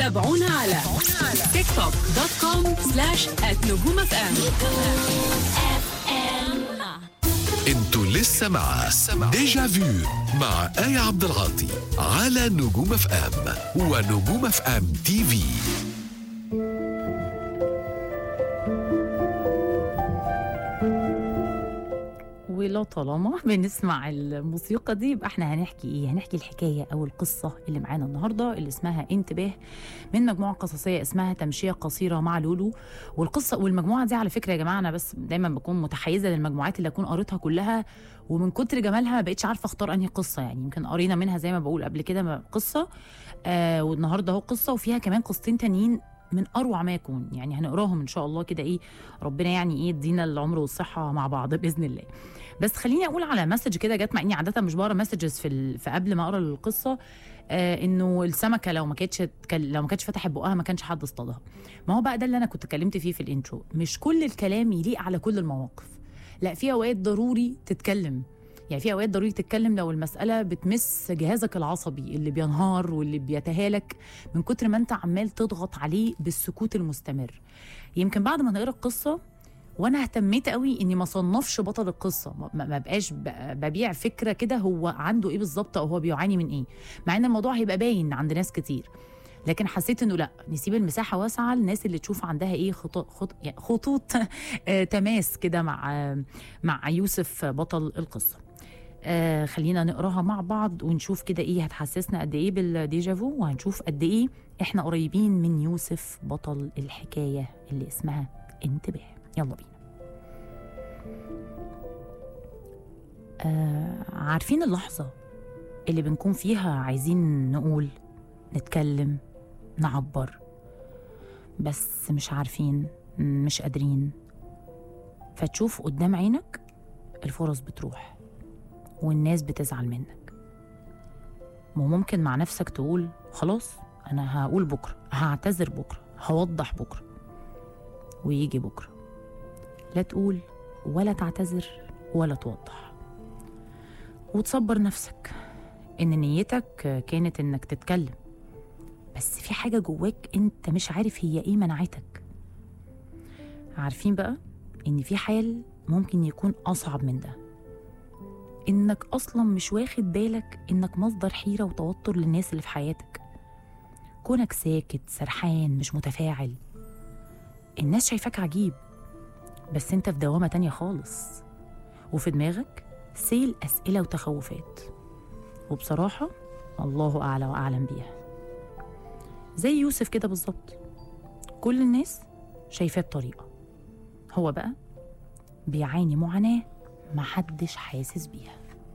تابعونا على تيك توك دوت كوم سلاش نجوم اف ام انتوا لسه مع ديجا فيو مع آية عبد العاطي على نجوم اف ام ونجوم اف ام تي في ولا طالما بنسمع الموسيقى دي يبقى احنا هنحكي ايه هنحكي الحكايه او القصه اللي معانا النهارده اللي اسمها انتباه من مجموعه قصصيه اسمها تمشيه قصيره مع لولو والقصه والمجموعه دي على فكره يا جماعه انا بس دايما بكون متحيزه للمجموعات اللي اكون قريتها كلها ومن كتر جمالها ما بقتش عارفه اختار انهي قصه يعني يمكن قرينا منها زي ما بقول قبل كده ما- قصه آه والنهارده اهو قصه وفيها كمان قصتين تانيين من اروع ما يكون يعني هنقراهم ان شاء الله كده ايه ربنا يعني ايه يدينا العمر والصحه مع بعض باذن الله بس خليني اقول على مسج كده جت مع اني عاده مش بقرا مسجز في ال... في قبل ما اقرا القصه آه انه السمكه لو ما كانتش تكل- لو ما كانتش فتحت بقها ما كانش حد اصطادها ما هو بقى ده اللي انا كنت اتكلمت فيه في الانترو مش كل الكلام يليق على كل المواقف لا في اوقات ضروري تتكلم يعني في اوقات ضروري تتكلم لو المساله بتمس جهازك العصبي اللي بينهار واللي بيتهالك من كتر ما انت عمال تضغط عليه بالسكوت المستمر يمكن بعد ما نقرا القصه وانا اهتميت قوي اني ما صنفش بطل القصه ما- ما ما بقاش ب- ببيع فكره كده هو عنده ايه بالظبط او هو بيعاني من ايه مع ان الموضوع هيبقى باين عند ناس كتير لكن حسيت انه لا نسيب المساحه واسعه للناس اللي تشوف عندها ايه خطوط خط يعني خطوط آه، تماس كده مع آه، مع يوسف بطل القصه آه خلينا نقراها مع بعض ونشوف كده ايه هتحسسنا قد ايه بالديجافو وهنشوف قد ايه احنا قريبين من يوسف بطل الحكايه اللي اسمها انتباه يلا بينا آه عارفين اللحظه اللي بنكون فيها عايزين نقول نتكلم نعبر بس مش عارفين مش قادرين فتشوف قدام عينك الفرص بتروح والناس بتزعل منك وممكن مع نفسك تقول خلاص انا هقول بكره هعتذر بكره هوضح بكره ويجي بكره لا تقول ولا تعتذر ولا توضح وتصبر نفسك ان نيتك كانت انك تتكلم بس في حاجه جواك انت مش عارف هي ايه منعتك عارفين بقى ان في حال ممكن يكون اصعب من ده انك اصلا مش واخد بالك انك مصدر حيره وتوتر للناس اللي في حياتك كونك ساكت سرحان مش متفاعل الناس شايفاك عجيب بس انت في دوامه تانية خالص وفي دماغك سيل اسئله وتخوفات وبصراحه الله اعلى واعلم بيها زي يوسف كده بالظبط كل الناس شايفاه بطريقه هو بقى بيعاني معاناه محدش حاسس بيها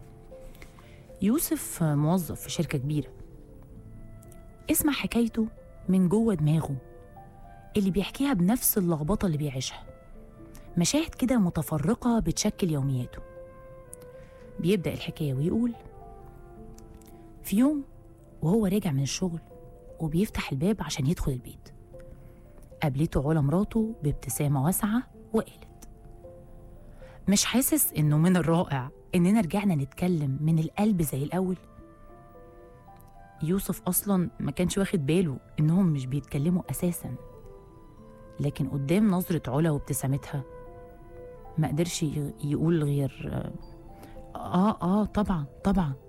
يوسف موظف في شركة كبيرة اسمع حكايته من جوه دماغه اللي بيحكيها بنفس اللخبطة اللي بيعيشها مشاهد كده متفرقة بتشكل يومياته بيبدأ الحكاية ويقول في يوم وهو راجع من الشغل وبيفتح الباب عشان يدخل البيت قابلته علا مراته بابتسامة واسعة وقالت مش حاسس انه من الرائع اننا رجعنا نتكلم من القلب زي الاول يوسف اصلا ما كانش واخد باله انهم مش بيتكلموا اساسا لكن قدام نظرة علا وابتسامتها ما قدرش ي- يقول غير آه, اه اه طبعا طبعا